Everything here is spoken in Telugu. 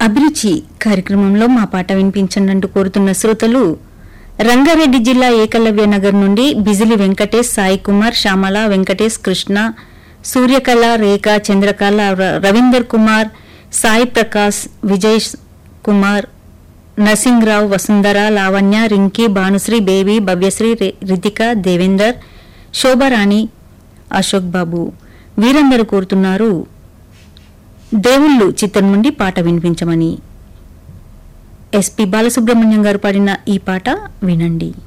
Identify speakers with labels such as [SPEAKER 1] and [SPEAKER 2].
[SPEAKER 1] అభిరుచి కార్యక్రమంలో మా పాట వినిపించండి కోరుతున్న శ్రోతలు రంగారెడ్డి జిల్లా ఏకలవ్య నగర్ నుండి బిజిలి వెంకటేష్ సాయి కుమార్ శ్యామల వెంకటేష్ కృష్ణ సూర్యకళ రేఖ చంద్రకళ ర- రవీందర్ కుమార్ సాయి ప్రకాష్ విజయ్ కుమార్ నరసింహరావు వసుంధర లావణ్య రింకీ భానుశ్రీ బేబీ భవ్యశ్రీ రి- రితిక దేవేందర్ శోభారాణి అశోక్ బాబు వీరందరూ కోరుతున్నారు దేవుళ్ళు చిత్రం నుండి పాట వినిపించమని ఎస్పి బాలసుబ్రహ్మణ్యం గారు పాడిన ఈ పాట వినండి